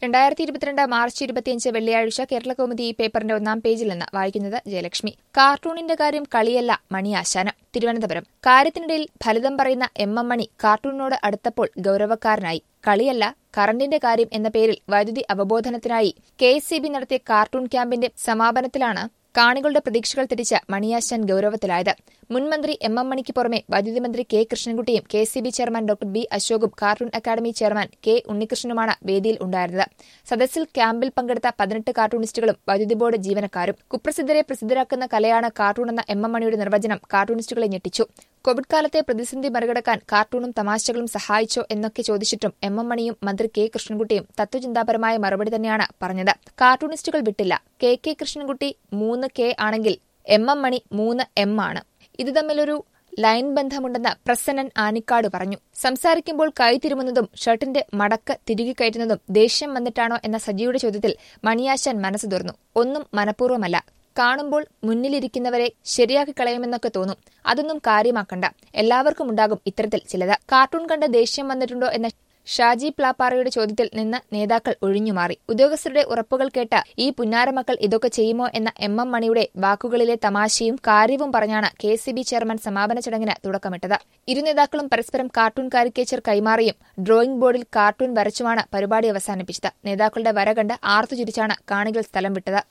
രണ്ടായിരത്തി ഇരുപത്തിരണ്ട് മാർച്ച് ഇരുപത്തിയഞ്ച് വെള്ളിയാഴ്ച കേരളകൗമുദി ഈ പേപ്പറിന്റെ ഒന്നാം പേജിൽ നിന്ന് വായിക്കുന്നത് ജയലക്ഷ്മി കാർട്ടൂണിന്റെ കാര്യം കളിയല്ല മണിയാശാനം തിരുവനന്തപുരം കാര്യത്തിനിടയിൽ ഫലിതം പറയുന്ന എം എം മണി കാർട്ടൂണിനോട് അടുത്തപ്പോൾ ഗൌരവക്കാരനായി കളിയല്ല കറണ്ടിന്റെ കാര്യം എന്ന പേരിൽ വൈദ്യുതി അവബോധനത്തിനായി കെ നടത്തിയ കാർട്ടൂൺ ക്യാമ്പിന്റെ സമാപനത്തിലാണ് കാണികളുടെ പ്രതീക്ഷകൾ തെറ്റിച്ച മണിയാശാൻ ഗൌരവത്തിലായത് മുൻമന്ത്രി എം എം മണിക്ക് പുറമെ വൈദ്യുതി മന്ത്രി കെ കൃഷ്ണൻകുട്ടിയും K C B chairman doctor B അശോകും കാർട്ടൂൺ അക്കാദമി ചെയർമാൻ കെ ഉണ്ണികൃഷ്ണനുമാണ് വേദിയിൽ ഉണ്ടായിരുന്നത് സദസ്സിൽ ക്യാമ്പിൽ പങ്കെടുത്ത പതിനെട്ട് കാർട്ടൂണിസ്റ്റുകളും വൈദ്യുതി ബോർഡ് ജീവനക്കാരും കുപ്രസിദ്ധരെ പ്രസിദ്ധരാക്കുന്ന കലയാണ് കാർട്ടൂൺ എന്ന എം എം മണിയുടെ നിർവചനം കാർട്ടൂണിസ്റ്റുകളെ ഞെട്ടിച്ചു കോവിഡ് കാലത്തെ പ്രതിസന്ധി മറികടക്കാൻ കാർട്ടൂണും തമാശകളും സഹായിച്ചോ എന്നൊക്കെ ചോദിച്ചിട്ടും എം എം മണിയും മന്ത്രി കെ കൃഷ്ണൻകുട്ടിയും തത്വചിന്താപരമായ മറുപടി തന്നെയാണ് പറഞ്ഞത് കാർട്ടൂണിസ്റ്റുകൾ വിട്ടില്ല കെ കെ കൃഷ്ണൻകുട്ടി മൂന്ന് കെ ആണെങ്കിൽ എം എം മണി മൂന്ന് എം ആണ് ഇത് തമ്മിലൊരു ലൈൻ ബന്ധമുണ്ടെന്ന് പ്രസന്നൻ ആനിക്കാട് പറഞ്ഞു സംസാരിക്കുമ്പോൾ കൈ തിരുമുന്നതും ഷർട്ടിന്റെ മടക്ക് തിരികെ കയറ്റുന്നതും ദേഷ്യം വന്നിട്ടാണോ എന്ന സജിയുടെ ചോദ്യത്തിൽ മണിയാശാൻ മനസ്സ് തുറന്നു ഒന്നും മനഃപൂർവ്വമല്ല കാണുമ്പോൾ മുന്നിലിരിക്കുന്നവരെ ശരിയാക്കി കളയുമെന്നൊക്കെ തോന്നും അതൊന്നും കാര്യമാക്കണ്ട എല്ലാവർക്കും ഉണ്ടാകും ഇത്തരത്തിൽ ചിലത് കാർട്ടൂൺ കണ്ട് ദേഷ്യം വന്നിട്ടുണ്ടോ എന്ന ഷാജി പ്ലാപ്പാറയുടെ ചോദ്യത്തിൽ നിന്ന് നേതാക്കൾ ഒഴിഞ്ഞുമാറി ഉദ്യോഗസ്ഥരുടെ ഉറപ്പുകൾ കേട്ട ഈ പുന്നാരമക്കൾ ഇതൊക്കെ ചെയ്യുമോ എന്ന എം എം മണിയുടെ വാക്കുകളിലെ തമാശയും കാര്യവും പറഞ്ഞാണ് കെ സി ബി ചെയർമാൻ സമാപന ചടങ്ങിന് തുടക്കമിട്ടത് ഇരു നേതാക്കളും പരസ്പരം കാർട്ടൂൺ കാരിക്കേച്ചർ കൈമാറിയും ഡ്രോയിംഗ് ബോർഡിൽ കാർട്ടൂൺ വരച്ചുമാണ് പരിപാടി അവസാനിപ്പിച്ചത് നേതാക്കളുടെ വര കണ്ട് ആർത്തുചിരിച്ചാണ് കാണികൾ സ്ഥലം വിട്ടത്